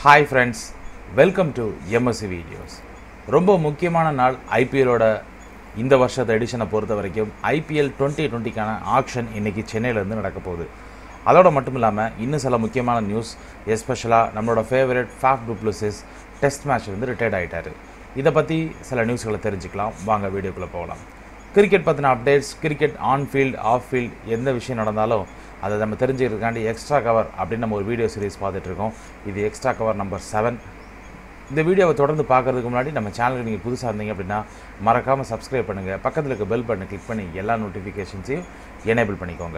hi friends welcome to MSC videos ரொம்ப முக்கியமான நாள் ஐபிஎலோட இந்த வருஷத்து எடிஷனை பொறுத்த வரைக்கும் ஐபிஎல் டுவெண்ட்டி டுவெண்ட்டிக்கான ஆக்ஷன் இன்னைக்கு சென்னையிலேருந்து நடக்க போகுது அதோட மட்டும் இல்லாமல் இன்னும் சில முக்கியமான நியூஸ் எஸ்பெஷலாக நம்மளோட ஃபேவரட் ஃபாஃப் டூப்ளசிஸ் டெஸ்ட் மேட்ச்லேருந்து ரிட்டையர்ட் ஆகிட்டாரு இதை பற்றி சில நியூஸ்களை தெரிஞ்சுக்கலாம் வாங்க வீடியோக்குள்ளே போகலாம் கிரிக்கெட் பற்றின updates cricket on field off field எந்த விஷயம் நடந்தாலும் அதை நம்ம தெரிஞ்சுக்கிறதுக்காண்டி எக்ஸ்ட்ரா கவர் அப்படின்னு நம்ம ஒரு வீடியோ சீரிஸ் பார்த்துட்ருக்கோம் இது எக்ஸ்ட்ரா கவர் நம்பர் செவன் இந்த வீடியோவை தொடர்ந்து பார்க்கறதுக்கு முன்னாடி நம்ம சேனலுக்கு நீங்கள் புதுசாக இருந்தீங்க அப்படின்னா மறக்காமல் சப்ஸ்கிரைப் பண்ணுங்கள் பக்கத்தில் இருக்க பெல் பட்டனை கிளிக் பண்ணி எல்லா நோட்டிஃபிகேஷன்ஸையும் எனேபிள் பண்ணிக்கோங்க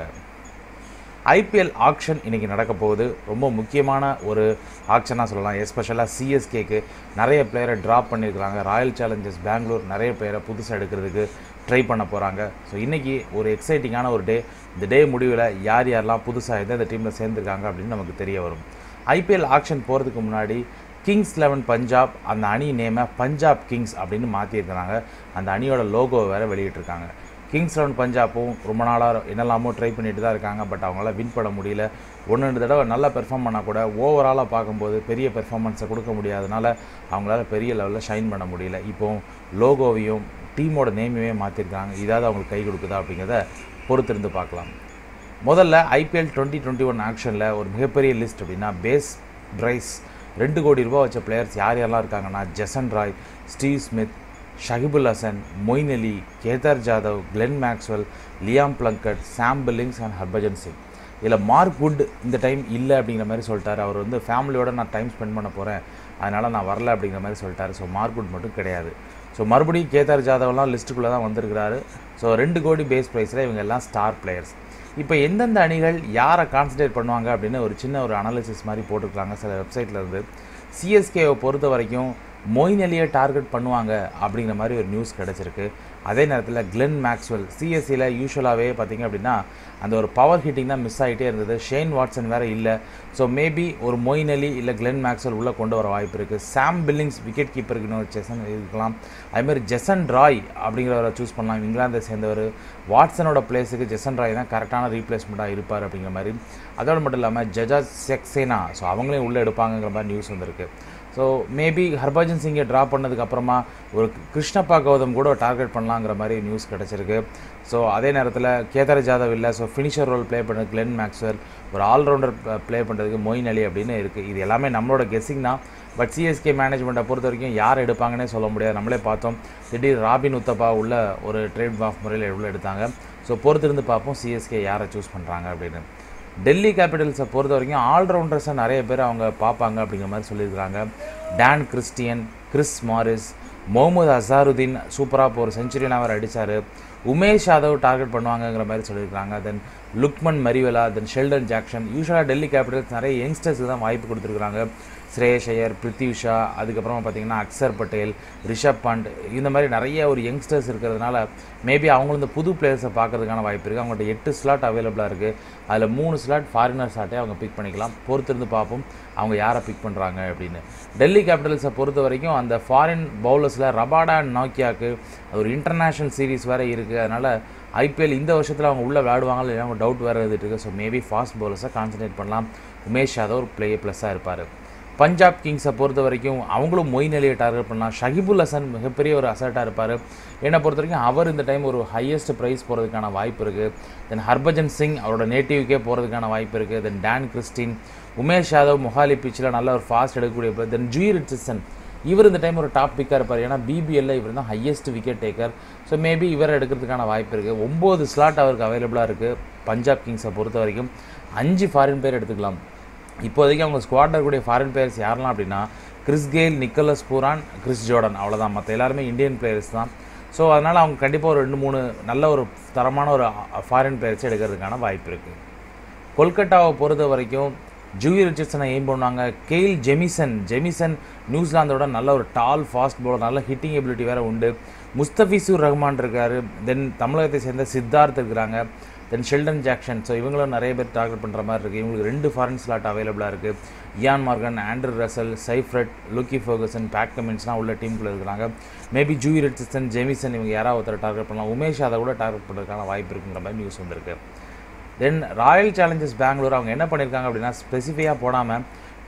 ஐபிஎல் ஆக்ஷன் இன்றைக்கி நடக்க போகுது ரொம்ப முக்கியமான ஒரு ஆக்ஷனாக சொல்லலாம் எஸ்பெஷலாக சிஎஸ்கேக்கு நிறைய பிளேயரை ட்ராப் பண்ணியிருக்கிறாங்க ராயல் சேலஞ்சர்ஸ் பெங்களூர் நிறைய பேரை புதுசாக எடுக்கிறதுக்கு ட்ரை பண்ண போகிறாங்க ஸோ இன்றைக்கி ஒரு எக்ஸைட்டிங்கான ஒரு டே இந்த டே முடிவில் யார் யாரெல்லாம் புதுசாக எந்தெந்த டீமில் சேர்ந்துருக்காங்க அப்படின்னு நமக்கு தெரிய வரும் ஐபிஎல் ஆக்ஷன் போகிறதுக்கு முன்னாடி கிங்ஸ் லெவன் பஞ்சாப் அந்த அணி நேமை பஞ்சாப் கிங்ஸ் அப்படின்னு மாற்றிருக்கிறாங்க அந்த அணியோட லோகோவை வேறு வெளியிட்டிருக்காங்க கிங்ஸ் லெவன் பஞ்சாப்பும் ரொம்ப நாளாக என்னெல்லாமோ ட்ரை பண்ணிட்டு தான் இருக்காங்க பட் அவங்களால வின் பண்ண முடியல ஒன்று ரெண்டு தடவை நல்லா பெர்ஃபார்ம் பண்ணால் கூட ஓவராலாக பார்க்கும்போது பெரிய பெர்ஃபார்மன்ஸை கொடுக்க முடியாதனால அவங்களால பெரிய லெவலில் ஷைன் பண்ண முடியல இப்போ லோகோவையும் டீமோட நேமையுமே மாற்றிருக்காங்க இதாவது அவங்களுக்கு கை கொடுக்குதா அப்படிங்கிறத பொறுத்திருந்து பார்க்கலாம் முதல்ல ஐபிஎல் டுவெண்ட்டி டுவெண்ட்டி ஒன் ஆக்ஷனில் ஒரு மிகப்பெரிய லிஸ்ட் அப்படின்னா பேஸ் பிரைஸ் ரெண்டு கோடி ரூபா வச்ச பிளேயர்ஸ் யார் யாரெல்லாம் இருக்காங்கன்னா Jason Roy Steve Smith Shakibul Hasan Moeen Ali Kedar Jadhav Glenn Maxwell Liam Plunkett Sam Billings and Harbhajan Singh இதில் மார்க் வுட் இந்த டைம் இல்லை அப்படிங்கிற மாதிரி சொல்லிட்டாரு அவர் வந்து ஃபேமிலியோட நான் டைம் ஸ்பெண்ட் பண்ண போகிறேன் அதனால் நான் வரல அப்படிங்கிற மாதிரி சொல்லிட்டாரு ஸோ மார்க் வுட் மட்டும் கிடையாது ஸோ மறுபடியும் கேதார் ஜாதவ்லாம் லிஸ்ட்டுக்குள்ளே தான் வந்திருக்கிறாரு ஸோ ரெண்டு கோடி பேஸ் ப்ரைஸில் இவங்க எல்லாம் ஸ்டார் பிளேயர்ஸ் இப்போ எந்தெந்த அணிகள் யாரை கான்சன்ட்ரேட் பண்ணுவாங்க அப்படின்னு ஒரு சின்ன ஒரு அனாலிசிஸ் மாதிரி போட்டிருக்காங்க சில வெப்சைட்டில் இருந்து சிஎஸ்கேவை பொறுத்த வரைக்கும் மொயின் அலியை டார்கெட் பண்ணுவாங்க அப்படிங்கிற மாதிரி ஒரு நியூஸ் கிடச்சிருக்கு அதே நேரத்தில் கிளென் மேக்ஸ்வெல் சிஎஸ்சியில் யூஸ்வலாகவே பார்த்தீங்க அப்படின்னா அந்த ஒரு பவர் ஹிட்டிங் தான் மிஸ் ஆகிட்டே இருந்தது ஷேன் வாட்சன் வேறு இல்லை ஸோ மேபி ஒரு மொயின் அலி இல்லை கிளென் மேக்ஸ்வெல் உள்ளே கொண்டு வர வாய்ப்பு இருக்குது சாம் பில்லிங்ஸ் விக்கெட் கீப்பருக்கு இன்னொரு செசன் இருக்கலாம் அதுமாதிரி ஜெசன் ராய் அப்படிங்கிறவரை சூஸ் பண்ணலாம் இங்கிலாந்தை சேர்ந்தவர் வாட்சனோட பிளேஸுக்கு ஜெசன் ராய் தான் கரெக்டான ரீப்ளேஸ்மெண்ட்டாக இருப்பார் அப்படிங்கிற மாதிரி அதோடு மட்டும் இல்லாமல் ஜஜா செக்ஸேனா ஸோ அவங்களையும் உள்ளே எடுப்பாங்கங்கிற மாதிரி நியூஸ் வந்திருக்கு ஸோ மேபி ஹர்பஜன் சிங்கை ட்ரா பண்ணதுக்கப்புறமா ஒரு கிருஷ்ணப்பா கௌதம் கூட டார்கெட் பண்ணலாங்கிற மாதிரி நியூஸ் கிடச்சிருக்கு ஸோ அதே நேரத்தில் கேதார் ஜாதவ் இல்லை ஸோ ஃபினிஷர் ரோல் ப்ளே பண்ணது கிளென் மேக்ஸ்வெல் ஒரு ஆல்ரவுண்டர் ப்ளே பண்ணுறதுக்கு மொயின் அலி அப்படின்னு இருக்குது இது எல்லாமே நம்மளோட கெஸ்ஸிங் தான் பட் சிஎஸ்கே மேனேஜ்மெண்ட்டை பொறுத்த வரைக்கும் யார் எடுப்பாங்கன்னே சொல்ல முடியாது நம்மளே பார்த்தோம் திடீர் ராபின் உத்தப்பா உள்ள ஒரு ட்ரேட் ஆஃப் முறையில் எவ்வளோ எடுத்தாங்க ஸோ பொறுத்திருந்து பார்ப்போம் சிஎஸ்கே யாரை சூஸ் பண்ணுறாங்க அப்படின்னு டெல்லி கேபிட்டல்ஸை பொறுத்த வரைக்கும் ஆல்ரவுண்டர்ஸை நிறைய பேர் அவங்க பார்ப்பாங்க அப்படிங்கிற மாதிரி சொல்லியிருக்காங்க Dan Christian Chris Morris Mohammed Azharuddin சூப்பராக இப்போ ஒரு செஞ்சுரியன் அவர் அடித்தார் உமேஷ் யாதவ் டார்கெட் பண்ணுவாங்கங்கிற மாதிரி சொல்லியிருக்காங்க then Lukman Meriwala then Sheldon Jackson யூஸ்வலாக டெல்லி கேபிட்டல்ஸ் நிறைய யங்ஸ்டர்ஸுக்கு தான் வாய்ப்பு கொடுத்துருக்குறாங்க ஸ்ரேயஸ் ஐயர் பிருத்திவ் ஷா அதுக்கப்புறமா பார்த்தீங்கன்னா அக்சர் பட்டேல் ரிஷப் பண்ட் இந்த மாதிரி நிறைய ஒரு யங்ஸ்டர்ஸ் இருக்கிறதுனால மேபி அவங்களும் இந்த புது பிளேயர்ஸை பார்க்கறதுக்கான வாய்ப்பு இருக்குது அவங்கள்ட்ட எட்டு ஸ்லாட் அவைலபிளாக இருக்குது அதில் மூணு ஸ்லாட் ஃபாரினர் ஸ்லாட்டே அவங்க பிக் பண்ணிக்கலாம் பொறுத்திருந்து பார்ப்போம் அவங்க யாரை பிக் பண்ணுறாங்க அப்படின்னு டெல்லி கேபிட்டல்ஸை பொறுத்த வரைக்கும் அந்த ஃபாரின் பவுலர்ஸில் ரபாடா அண்ட் நாக்கியாவுக்கு ஒரு இன்டர்நேஷ்னல் சீரீஸ் வேறு இருக்குது அதனால் ஐபிஎல் இந்த வருஷத்தில் அவங்க உள்ளே விளையாடுவாங்க இல்லை அவங்க டவுட் வேறு இருந்துட்டு இருக்குது ஸோ மேபி ஃபாஸ்ட் பவுலர்ஸை கான்சன்ட்ரேட் பண்ணலாம் உமேஷ் யாதவ் ஒரு பிளே ப்ளஸ்ஸாக இருப்பார் பஞ்சாப் கிங்ஸை பொறுத்த வரைக்கும் அவங்களும் மொயின் அலியை டார்கெட் பண்ணலாம் ஷஹிபுல் ஹசன் மிகப்பெரிய ஒரு அசட்டாக இருப்பார் என்னை பொறுத்த வரைக்கும் அவர் இந்த டைம் ஒரு ஹையஸ்ட் ப்ரைஸ் போகிறதுக்கான வாய்ப்பு இருக்குது தென் ஹர்பஜன் சிங் அவரோட நேட்டிவ்க்கே போகிறதுக்கான வாய்ப்பு இருக்குது then Dan Christian Umesh Yadav Mohali பிச்சில் நல்ல ஒரு ஃபாஸ்ட் எடுக்கக்கூடிய தென் ஜூயி ரிச்சர்சன் இவர் இந்த டைம் ஒரு டாப் பிக்காக இருப்பார் ஏன்னா பிபிஎல்ல இவர் தான் highest wicket taker so maybe இவர் எடுக்கிறதுக்கான வாய்ப்பு இருக்குது ஒம்பது ஸ்லாட் அவருக்கு அவைலபிளாக இருக்குது பஞ்சாப் கிங்ஸை பொறுத்த வரைக்கும் அஞ்சு ஃபாரின் பேர் எடுத்துக்கலாம் இப்போதைக்கு அவங்க ஸ்குவாடில் இருக்கக்கூடிய ஃபாரின் பிளேயர்ஸ் யாரெல்லாம் அப்படின்னா Chris Gayle Nicholas Pooran Chris Jordan அவ்வளோதான் மற்ற எல்லாருமே இந்தியன் பிளேயர்ஸ் தான் ஸோ அதனால் அவங்க கண்டிப்பாக ஒரு ரெண்டு மூணு நல்ல ஒரு தரமான ஒரு ஃபாரின் பிளேயர்ஸ் எடுக்கிறதுக்கான வாய்ப்பு இருக்குது கொல்கட்டாவை பொறுத்த வரைக்கும் ஜூவி ரிச்சர்சனை எய்ம் பண்ணுவாங்க கெயில் ஜெமிசன் ஜெமிசன் நியூசிலாந்தோட நல்ல ஒரு டால் ஃபாஸ்ட் பவுலர் நல்ல ஹிட்டிங் எபிலிட்டி வேறு உண்டு முஸ்தபிசூர் ரஹ்மான் இருக்கார் தென் தமிழகத்தை சேர்ந்த சித்தார்த் இருக்கிறாங்க தென் ஷெல்டன் ஜாக்சன் ஸோ இவங்களும் நிறைய பேர் டார்கெட் பண்ணுற மாதிரி இருக்குது இவங்களுக்கு ரெண்டு ஃபாரின் ஸ்லாட் அவைலபிளாக இருக்குது Eoin Morgan Andre Russell Seifert Lockie Ferguson Pat கமின்ஸ்லாம் உள்ள டீமுக்குள்ள இருக்கிறாங்க மேபி ஜூவி ரிச்சர்சன் ஜெமிசன் இவங்க யாராவது ஒருத்தர் டார்கெட் பண்ணலாம் உமேஷ் அதை கூட டார்கெட் பண்ணுறதுக்கான வாய்ப்பு இருக்குங்கிற மாதிரி நியூஸ் வந்திருக்கு தென் ராயல் சேலஞ்சர்ஸ் பெங்களூர் அவங்க என்ன பண்ணியிருக்காங்க அப்படின்னா ஸ்பெசிஃபிக்காக போடாமல்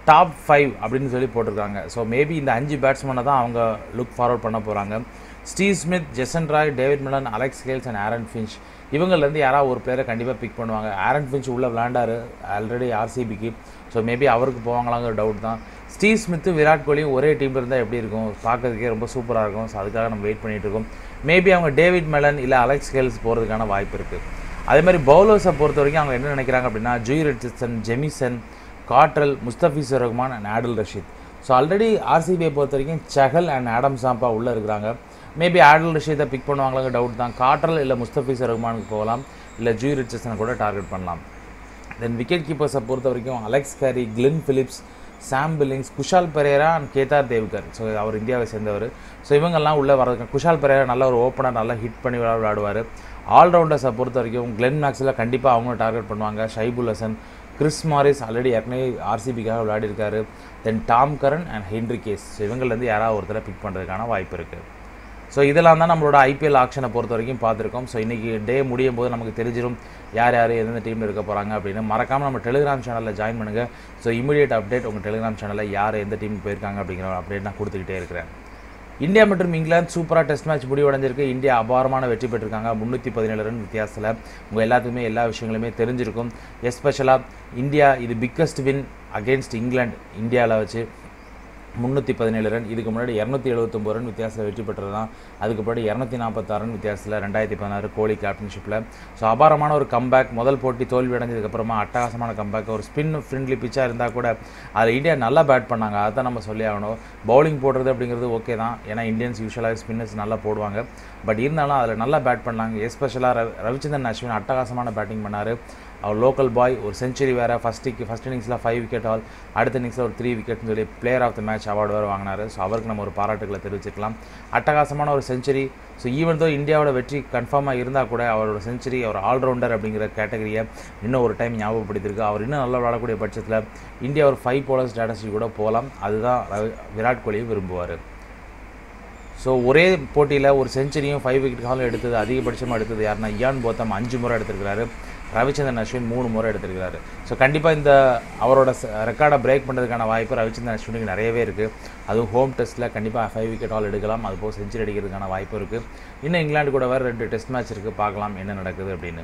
டாப் ஃபைவ் அப்படின்னு சொல்லி போட்டிருக்காங்க ஸோ மேபி இந்த அஞ்சு பேட்ஸ்மேனை தான் அவங்க லுக் ஃபார்வர்ட் பண்ண போகிறாங்க Steve Smith Jason Roy David Malan Alex Hales and Aaron Finch இவங்கலேருந்து யாராவது ஒரு பிளேயரை கண்டிப்பாக பிக் பண்ணுவாங்க ஆரன் ஃபின்ச் உள்ளே விளாண்டாரு ஆல்ரெடி ஆர்சிபிக்கு ஸோ மேபி அவருக்கு போவாங்களாங்கிற டவுட் தான் ஸ்டீவ் ஸ்மித்தும் விராட் கோலியும் ஒரே டீமில் இருந்தால் எப்படி இருக்கும் பார்க்கறதுக்கே ரொம்ப சூப்பராக இருக்கும் ஸோ அதுக்காக நம்ம வெயிட் பண்ணிகிட்டு இருக்கோம் மேபி அவங்க டேவிட் மெலன் இல்லை அலெக்ஸ் கேல்ஸ் போகிறதுக்கான வாய்ப்பு இருக்குது அதே மாதிரி பவுலர்ஸை பொறுத்த வரைக்கும் அவங்க என்ன நினைக்கிறாங்க அப்படின்னா Jhye Richardson Jamieson Cottrell Mustafizur Rahman and Adil Rashid so already ஆர்சிபியை பொறுத்த வரைக்கும் சஹல் அண்ட் ஆடம் சாம்பா உள்ளே இருக்கிறாங்க மேபி ஆடல் ரஷீதை பிக் பண்ணுவாங்களாங்க டவுட் தான் காட்ரல் இல்லை முஸ்தபிசர் ரஹ்மானுக்கு போகலாம் இல்லை ஜூய் ரிச்சர்சனை கூட டார்கெட் பண்ணலாம் தென் விக்கெட் கீப்பர்ஸை பொறுத்த வரைக்கும் Alex Carey Glenn Phillips Sam Billings Kushal Perera and Kedar Devdhar so அவர் இந்தியாவை சேர்ந்தவர் ஸோ இவங்கெல்லாம் உள்ளே வரதுக்கு குஷால் பெரேரா நல்ல ஒரு ஓப்பனர் நல்லா ஹிட் பண்ணி விளையாடுவார் ஆல்ரவுண்டர்ஸை பொறுத்த வரைக்கும் கிளென் மேக்ஸில் கண்டிப்பாக அவங்களும் டார்கெட் பண்ணுவாங்க Shaiful Hasan Chris Morris already ஏற்கனவே ஆர்சிபிக்காக விளையாடிருக்காரு then Tom Curran and Henriques so இவங்கள்லேருந்து யாராவது ஒருத்தரை பிக் பண்ணுறதுக்கான வாய்ப்பு இருக்குது ஸோ இதெல்லாம் தான் நம்மளோட ஐபிஎல் ஆக்ஷனை பொறுத்த வரைக்கும் பார்த்துருக்கோம் ஸோ இன்றைக்கி டே முடியும் போது நமக்கு தெரிஞ்சிடும் யார் யார் எந்தெந்த டீமில் இருக்க போகிறாங்க அப்படின்னு மறக்காமல் நம்ம டெலிகிராம் சேனலில் ஜாயின் பண்ணுங்கள் ஸோ இமீடியட் அப்டேட் உங்கள் டெலிகிராம் சேனலில் யார் எந்த டீமுக்கு போயிருக்காங்க அப்படிங்கிற அப்டேட் நான் கொடுத்துக்கிட்டே இருக்கிறேன் இந்தியா மற்றும் இங்கிலாந்து சூப்பராக டெஸ்ட் மேட்ச் முடிவடைஞ்சிருக்கு இந்தியா அபாரமான வெற்றி பெற்றிருக்காங்க முந்நூற்றி பதினேழு ரன் வித்தியாசத்தில் உங்கள் எல்லாத்துக்குமே எல்லா விஷயங்களுமே தெரிஞ்சிருக்கும் எஸ்பெஷலாக இந்தியா இது பிக்கஸ்ட் வின் அகெயின்ஸ்ட் இங்கிலாந்து இந்தியாவில் வச்சு முந்நூற்றி பதினேழு ரன் இதுக்கு முன்னாடி இரநூத்தி எழுபத்தொம்பது ரன் வித்தியாசத்தில் வெற்றி பெற்றது தான் அதுக்கு முன்னாடி இரநூத்தி நாற்பத்தாறு ரன் வித்தியாசத்தில் ரெண்டாயிரத்தி பதினாறு கோலி கேப்டன்ஷிப்பில் ஸோ அபாரமான ஒரு கம்பேக் முதல் போட்டி தோல்வி அடைஞ்சதுக்கப்புறமா அட்டகாசமான கம்பேக் ஒரு ஸ்பின் ஃப்ரெண்ட்லி பிச்சாக இருந்தால் கூட அதில் இந்தியா நல்லா பேட் பண்ணாங்க அதை நம்ம சொல்லி ஆகணும் பவுலிங் போடுறது அப்படிங்கிறது ஓகே தான் ஏன்னா இந்தியன்ஸ் யூஸ்வலாக ஸ்பின்னர்ஸ் நல்லா போடுவாங்க பட் இருந்தாலும் அதில் நல்லா பேட் பண்ணாங்க எஸ்பெஷலாக ரவி ரவிச்சந்திரன் அஸ்வின் அட்டகாசமான பேட்டிங் பண்ணார் அவர் லோக்கல் பாய் ஒரு செஞ்சுரி வேறு ஃபஸ்ட்டுக்கு ஃபஸ்ட் இன்னிங்ஸில் ஃபைவ் விக்கெட் ஆல் அடுத்த இன்னிங்ஸில் ஒரு த்ரீ விக்கெட்னு சொல்லி player of the match award வேறு வாங்கினார் ஸோ அவருக்கு நம்ம ஒரு பாராட்டுகளை தெரிவிச்சுக்கலாம் அட்டகாசமான ஒரு செஞ்சுரி ஸோ ஈவன் தோ இந்தியாவோட வெற்றி கன்ஃபார்மாக இருந்தால் கூட அவரோட செஞ்சுரி அவர் ஆல்ரவுண்டர் அப்படிங்கிற கேட்டகரியை இன்னும் ஒரு டைம் ஞாபகப்படுத்தியிருக்கு அவர் இன்னும் நல்லா விளாடக்கூடிய பட்சத்தில் இந்தியா ஒரு ஃபைவ் போலர் ஸ்ட்ராட்டஜி கூட போகலாம் அதுதான் ரவி விராட் கோலியும் விரும்புவார் ஸோ ஒரே போட்டியில் ஒரு செஞ்சுரியும் ஃபைவ் விக்கெட் காலும் எடுத்தது அதிகபட்சமாக எடுத்தது யாருன்னா இயான் போத்தம் அஞ்சு முறை எடுத்திருக்கிறாரு ரவிச்சந்திரன் அஸ்வின் மூணு முறை எடுத்திருக்கிறாரு ஸோ கண்டிப்பாக இந்த அவரோட ரெக்கார்டை பிரேக் பண்ணுறதுக்கான வாய்ப்பு ரவிச்சந்திரன் அஸ்வினுக்கு நிறையவே இருக்குது அதுவும் ஹோம் டெஸ்ட்டில் கண்டிப்பாக ஃபைவ் விக்கெட் ஆல் எடுக்கலாம் அது போக செஞ்சுரி அடிக்கிறதுக்கான வாய்ப்பு இருக்குது இன்னும் இங்கிலாந்து கூட வேறு ரெண்டு டெஸ்ட் மேட்ச் இருக்குது பார்க்கலாம் என்ன நடக்குது அப்படின்னு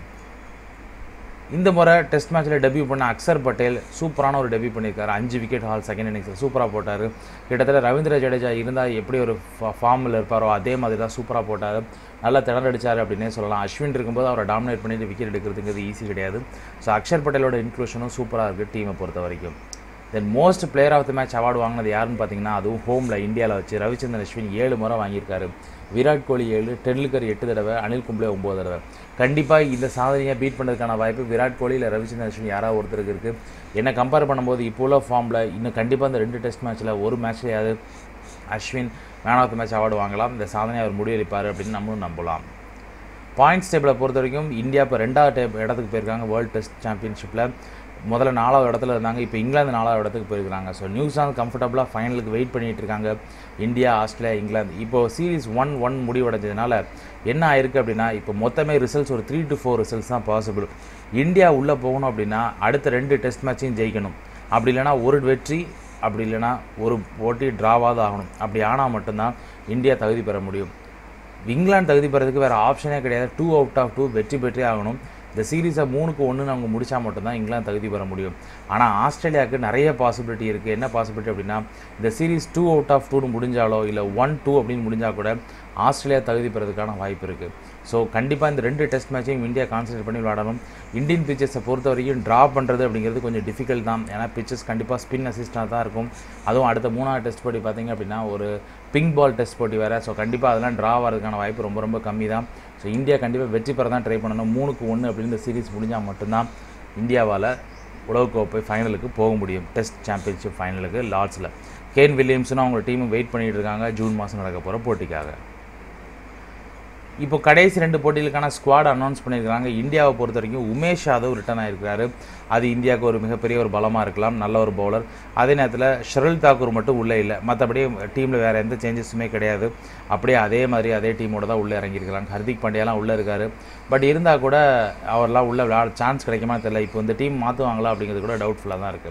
இந்த முறை டெஸ்ட் மேட்ச்சில் டெபியூ பண்ண அக்சர் பட்டேல் சூப்பரான ஒரு டெபியூ பண்ணியிருக்காரு அஞ்சு விக்கெட் ஹால் செகண்ட் இன்னிங்ஸில் சூப்பராக போட்டார் கிட்டத்தட்ட ரவீந்திர ஜடேஜா இருந்தால் எப்படி ஒரு ஃபார்மில் இருப்பாரோ அதே மாதிரி தான் சூப்பராக போட்டார் நல்லா திணறடிச்சார் அப்படின்னே சொல்லலாம் அஸ்வின் இருக்கும்போது அவரை டாமினேட் பண்ணிட்டு விக்கெட் எடுக்கிறதுங்கிறது ஈஸி கிடையாது ஸோ அக்ஷர் பட்டேலோட இன்க்ளூஷனும் சூப்பராக இருக்குது டீமை பொறுத்த வரைக்கும் then most player of the match award வாங்கினது யாருன்னு பார்த்தீங்கன்னா அதுவும் ஹோமில் இந்தியாவில் வச்சு ரவிச்சந்திரன் அஸ்வின் ஏழு முறை வாங்கியிருக்காரு விராட் கோலி ஏழு டெண்டுல்கர் எட்டு தடவை அனில் கும்ப்ளே ஒம்பது தடவை கண்டிப்பாக இந்த சாதனையை பீட் பண்ணுறதுக்கான வாய்ப்பு விராட் கோலி இல்லை ரவிச்சந்திரன் அஸ்வின் யாராவது ஒருத்தருக்கு இருக்குது என்ன கம்பேர் பண்ணும்போது இப்போ உள்ள ஃபார்மில் இன்னும் கண்டிப்பாக இந்த ரெண்டு டெஸ்ட் மேட்ச்சில் ஒரு மேட்ச்லையாவது Ashwin man of the match award வாங்கலாம் இந்த சாதனையை அவர் முடிவெளிப்பார் அப்படின்னு நம்மளும் நம்பலாம் பாயிண்ட்ஸ் டேபிளை பொறுத்த வரைக்கும் இந்தியா இப்போ ரெண்டாவது டேப் இடத்துக்கு போயிருக்காங்க வேர்ல்டு டெஸ்ட் சாம்பியன்ஷிப்பில் முதல்ல நாலாவது இடத்துல இருந்தாங்க இப்போ இங்கிலாந்து நாலாவது இடத்துக்கு போயிருக்காங்க ஸோ நியூசிலாந்து கம்ஃபர்டபுளாக ஃபைனலுக்கு வெயிட் பண்ணிகிட்டு இருக்காங்க இந்தியா ஆஸ்திரேலியா இங்கிலாந்து இப்போ சீரீஸ் ஒன் ஒன் முடிவடைஞ்சதுனால என்ன ஆயிருக்கு அப்படின்னா இப்போ மொத்தமே ரிசல்ட்ஸ் ஒரு த்ரீ டு ஃபோர் ரிசல்ட்ஸ் தான் பாசிபிள் இந்தியா உள்ளே போகணும் அப்படின்னா அடுத்த ரெண்டு டெஸ்ட் மேட்சையும் ஜெயிக்கணும் அப்படி இல்லைனா ஒரு வெற்றி அப்படி இல்லைனா ஒரு போட்டி ட்ராவாவது ஆகணும் அப்படி ஆனால் மட்டும்தான் இந்தியா தகுதி பெற முடியும் இங்கிலாந்து தகுதி பெறதுக்கு வேறு ஆப்ஷனே கிடையாது டூ அவுட் ஆஃப் டூ வெற்றி பெற்றே ஆகணும் இந்த சீரீஸை மூணுக்கு ஒன்று அவங்க முடித்தா மட்டும்தான் இங்கிலாந்து தகுதி பெற முடியும் ஆனால் ஆஸ்திரேலியாவுக்கு நிறைய பாசிபிலிட்டி இருக்குது என்ன பாசிபிலிட்டி அப்படின்னா இந்த சீரீஸ் டூ அவுட் ஆஃப் டூன்னு முடிஞ்சாலோ இல்லை ஒன் டூ அப்படின்னு முடிஞ்சால் கூட ஆஸ்திரேலியா தகுதி பெறதுக்கான வாய்ப்பு இருக்குது ஸோ கண்டிப்பாக இந்த ரெண்டு டெஸ்ட் மேட்சையும் இந்தியா கான்சன்ட்ரேட் பண்ணி விளையாடணும் இந்தியன் பிச்சர்ஸை பொறுத்த வரைக்கும் ட்ரா பண்ணுறது அப்படிங்கிறது கொஞ்சம் டிஃபிகல்ட் தான் ஏன்னா பிச்சர்ஸ் கண்டிப்பாக ஸ்பின் அசிஸ்டாக தான் இருக்கும் அதுவும் அடுத்த மூணாவது டெஸ்ட் போட்டி பார்த்திங்க அப்படின்னா ஒரு பிங்க் பால் டெஸ்ட் போட்டி வேறு ஸோ கண்டிப்பாக அதெல்லாம் ட்ரா ஆகிறதுக்கான வாய்ப்பு ரொம்ப ரொம்ப கம்மி தான் ஸோ இந்தியா கண்டிப்பாக வெற்றி பெற தான் ட்ரை பண்ணணும் மூணுக்கு ஒன்று அப்படின்னு இந்த சீரீஸ் முடிஞ்சால் மட்டும்தான் இந்தியாவால் உலகக்கோப்பை ஃபைனலுக்கு போக முடியும் டெஸ்ட் சாம்பியன்ஷிப் ஃபைனலுக்கு லார்ட்ஸில் கேன் வில்லியம்ஸ்னு அவங்க டீம் வெயிட் பண்ணிகிட்டு இருக்காங்க ஜூன் மாதம் நடக்க போகிற போட்டிக்காக இப்போ கடைசி ரெண்டு போட்டிகளுக்கான ஸ்குவாட் அனௌன்ஸ் பண்ணியிருக்காங்க இந்தியாவை பொறுத்த வரைக்கும் உமேஷ் யாதவ் ரிட்டர்ன் ஆகிருக்கிறாரு அது இந்தியாவுக்கு ஒரு மிகப்பெரிய ஒரு பலமாக இருக்கலாம் நல்ல ஒரு பவுலர் அதே நேரத்தில் ஷரல் தாக்கூர் மட்டும் உள்ளே இல்லை மற்றபடி டீமில் வேறு எந்த சேஞ்சஸுமே கிடையாது அப்படியே அதே மாதிரி அதே டீமோட தான் உள்ளே இறங்கியிருக்கிறாங்க ஹர்திக் பாண்டியாலாம் உள்ளே இருக்கார் பட் இருந்தால் கூட அவர்லாம் உள்ளே விளையாட சான்ஸ் கிடைக்குமா தெரியல இப்போ இந்த டீம் மாற்றுவாங்களா அப்படிங்கிறது கூட டவுட்ஃபுல்லாக தான் இருக்குது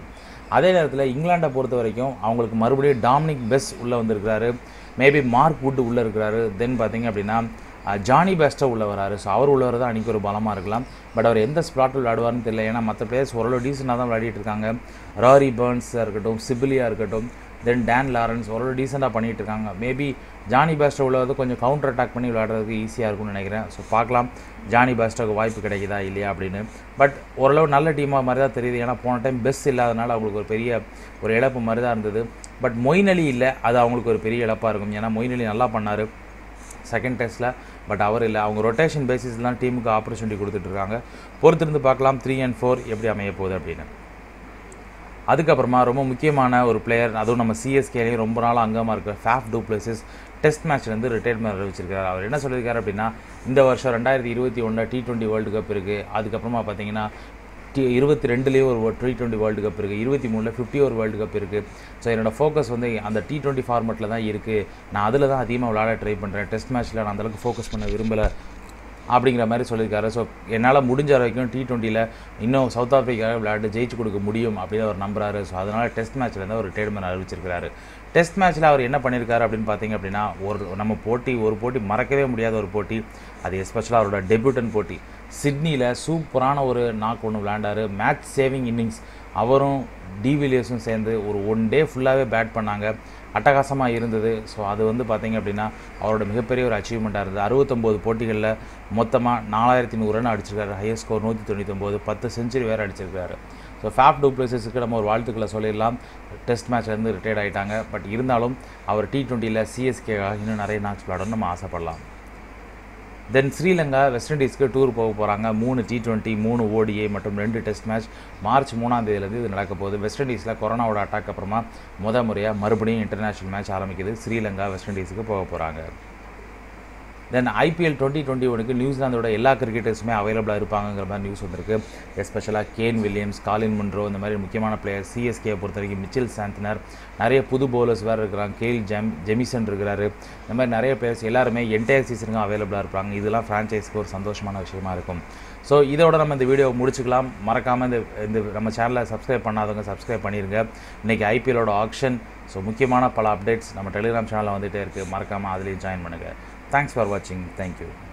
அதே நேரத்தில் இங்கிலாண்டை பொறுத்த வரைக்கும் அவங்களுக்கு மறுபடியும் டாமினிக் பெஸ் உள்ளே வந்திருக்கிறாரு மேபி மார்க் வுட் உள்ளே இருக்கிறாரு தென் பார்த்தீங்க அப்படின்னா அஹ், ஜானி பேஸ்டோ உள்ள வராரு ஸோ அவர் உள்ள வரதான் அன்றைக்கி ஒரு பலமாக இருக்கலாம் பட் அவர் எந்த ஸ்ப்ளாட்டில் விளையாடுவார்னு தெரியல ஏன்னா மற்ற பிளேயர்ஸ் ஓரளவு டீசெண்டாக தான் விளையாடிட்டு இருக்காங்க ராரி பர்ன்ஸாக இருக்கட்டும் சிபிலியாக இருக்கட்டும் தென் டேன் லாரன்ஸ் ஓரளவு டீசெண்டாக பண்ணிட்டு இருக்காங்க மேபி ஜானி பேஸ்டோ உள்ள வந்து கொஞ்சம் கவுண்டர் அட்டாக் பண்ணி விளையாடுறதுக்கு ஈஸியாக இருக்கும்னு நினைக்கிறேன் ஸோ பார்க்கலாம் ஜானி பேஸ்டோக்கு வாய்ப்பு கிடைக்குதா இல்லையா அப்படின்னு பட் ஓரளவு நல்ல டீமாக மாதிரி தான் தெரியுது ஏன்னா போன டைம் பெஸ்ட் இல்லாதனால அவங்களுக்கு ஒரு பெரிய ஒரு இழப்பு மாதிரி தான் இருந்தது பட் மொயின் அலி இல்லை அது அவங்களுக்கு ஒரு பெரிய இழப்பாக இருக்கும் ஏன்னா மொயின் அலி நல்லா பண்ணார் செகண்ட் டெஸ்ட்டில் பட் அவர் இல்லை அவங்க ரொட்டேஷன் பேசிஸ்லாம் டீமுக்கு ஆப்பர்ச்சுனிட்டி கொடுத்துட்ருக்காங்க பொறுத்திருந்து பார்க்கலாம் த்ரீ அண்ட் ஃபோர் எப்படி அமைய போகுது அப்படின்னு அதுக்கப்புறமா ரொம்ப முக்கியமான ஒரு பிளேயர் அதுவும் நம்ம சிஎஸ்கேலையும் ரொம்ப நாள் அங்கமாக இருக்கிற ஃபேஃப் டூப்ளசிஸ் டெஸ்ட் மேட்ச்லேருந்து ரிட்டையர்மெண்ட் அறிவிச்சிருக்காரு அவர் என்ன சொல்லியிருக்காரு அப்படின்னா இந்த வருஷம் ரெண்டாயிரத்தி இருபத்தி ஒன்றில் டி டுவெண்ட்டி வேர்ல்டு கப் இருக்குது அதுக்கப்புறமா பார்த்தீங்கன்னா டி இருபத்தி ரெண்டுலேயே ஒரு டி டுவெண்ட்டி வேர்ல்டு கப் இருக்குது இருபத்தி மூணில் ஃபிஃப்டி ஒரு வேர்ல்டு கப் இருக்குது ஸோ என்னோட ஃபோக்கஸ் வந்து அந்த டி டுவெண்ட்டி ஃபார்மெட்டில் தான் இருக்குது நான் அதில் தான் அதிகமாக விளையாட ட்ரை பண்ணுறேன் டெஸ்ட் மேட்ச்சில் நான் அந்தளவுக்கு ஃபோக்கஸ் பண்ண விரும்பலை அப்படிங்கிற மாதிரி சொல்லியிருக்காரு ஸோ என்னால் முடிஞ்ச வரைக்கும் டி டுவெண்ட்டியில் இன்னும் சவுத் ஆஃப்ரிக்காவை விளையாட்டு ஜெயிச்சு கொடுக்க முடியும் அப்படின்னு அவர் நம்புறாரு ஸோ அதனால் டெஸ்ட் மேட்ச்லேருந்து அவர் ரிட்டையர்மெண்ட் அறிவிச்சிருக்காரு டெஸ்ட் மேட்ச்சில் அவர் என்ன பண்ணியிருக்காரு அப்படின்னு பார்த்தீங்க அப்படின்னா ஒரு நம்ம போட்டி ஒரு போட்டி மறக்கவே முடியாத ஒரு போட்டி அது எஸ்பெஷலாக அவரோட டெபியூட்டன் போட்டி சிட்னியில் சூப்பரான ஒரு நாக் ஒன்று விளையாண்டாரு மேட்ச் சேவிங் இன்னிங்ஸ் அவரும் டிவிலியர்ஸும் சேர்ந்து ஒரு ஒன் டே ஃபுல்லாகவே பேட் பண்ணாங்க அட்டகாசமாக இருந்தது ஸோ அது வந்து பார்த்தீங்க அப்படின்னா அவரோட மிகப்பெரிய ஒரு அச்சீவ்மெண்ட்டாக இருந்தது அறுபத்தொம்போது போட்டிகளில் மொத்தமாக நாலாயிரத்தி நூறு ரன் அடிச்சிருக்காரு ஹையஸ்ட் ஸ்கோர் நூற்றி தொண்ணூத்தொம்போது பத்து செஞ்சுரி வேறு அடிச்சிருக்காரு ஸோ ஃபேப் டூப்ளேசஸுக்கு நம்ம ஒரு வாழ்த்துக்களை சொல்லிடலாம் டெஸ்ட் மேட்ச்லேருந்து ரிட்டையர்ட் ஆகிட்டாங்க பட் இருந்தாலும் அவர் டி டுவெண்ட்டியில் சிஎஸ்கேக்காக இன்னும் நிறைய மேட்ச் விளையாடணும்னு நம்ம ஆசைப்படலாம் தென் ஸ்ரீலங்கா வெஸ்ட் இண்டீஸ்க்கு டூர் போக போகிறாங்க மூணு டி டுவெண்ட்டி மூணு ஓடிஏ மற்றும் ரெண்டு டெஸ்ட் மேட்ச் மார்ச் மூணாம் தேதியிலேருந்து இது நடக்க போகுது வெஸ்ட் இண்டீஸில் கொரோனாவோட அட்டாக் அப்புறமா முத முறையாக மறுபடியும் இன்டர்நேஷ்னல் மேட்ச் ஆரம்பிக்குது ஸ்ரீலங்கா வெஸ்ட் இண்டீஸுக்கு போக போகிறாங்க தென் ஐபிஎல் டுவெண்ட்டி டுவெண்ட்டி ஒனுக்கு நியூசிலாந்தோட எல்லா கிரிக்கெட்டர்ஸுமே அவைலபிளாக இருப்பாங்கங்கிற மாதிரி நியூஸ் வந்திருக்கு எஸ்பெஷலாக கேன் வில்லியம்ஸ் காலின் முன்ரோ இந்த மாதிரி முக்கியமான பிளேயர் சிஎஸ்கே பொறுத்த வரைக்கும் மிச்சில் சாந்தனர் நிறைய புது பவுலர்ஸ் வேறு இருக்கிறாங்க கேல் ஜெம் ஜெமிசன் இருக்கிறாரு இந்த மாதிரி நிறைய பிளேயர்ஸ் எல்லாருமே என்டையர் சீசனுக்கும் அவைலபிளாக இருப்பாங்க இதெல்லாம் ஃப்ரான்ச்சைஸ்க்கு ஒரு சந்தோஷமான விஷயமா இருக்கும் ஸோ இதோட நம்ம இந்த வீடியோ முடிச்சுக்கலாம் மறக்காமல் இந்த இந்த நம்ம சேனலை சப்ஸ்கிரைப் பண்ணாதவங்க சப்ஸ்கிரைப் பண்ணிடுங்க இன்றைக்கி ஐபிஎலோட ஆக்ஷன் ஸோ முக்கியமான பல அப்டேட்ஸ் நம்ம டெலிகிராம் சேனலில் வந்துகிட்டே இருக்குது மறக்காமல் அதுலேயும் ஜாயின் பண்ணுங்கள் தேங்க்ஸ் ஃபார் வாட்சிங் தேங்க்யூ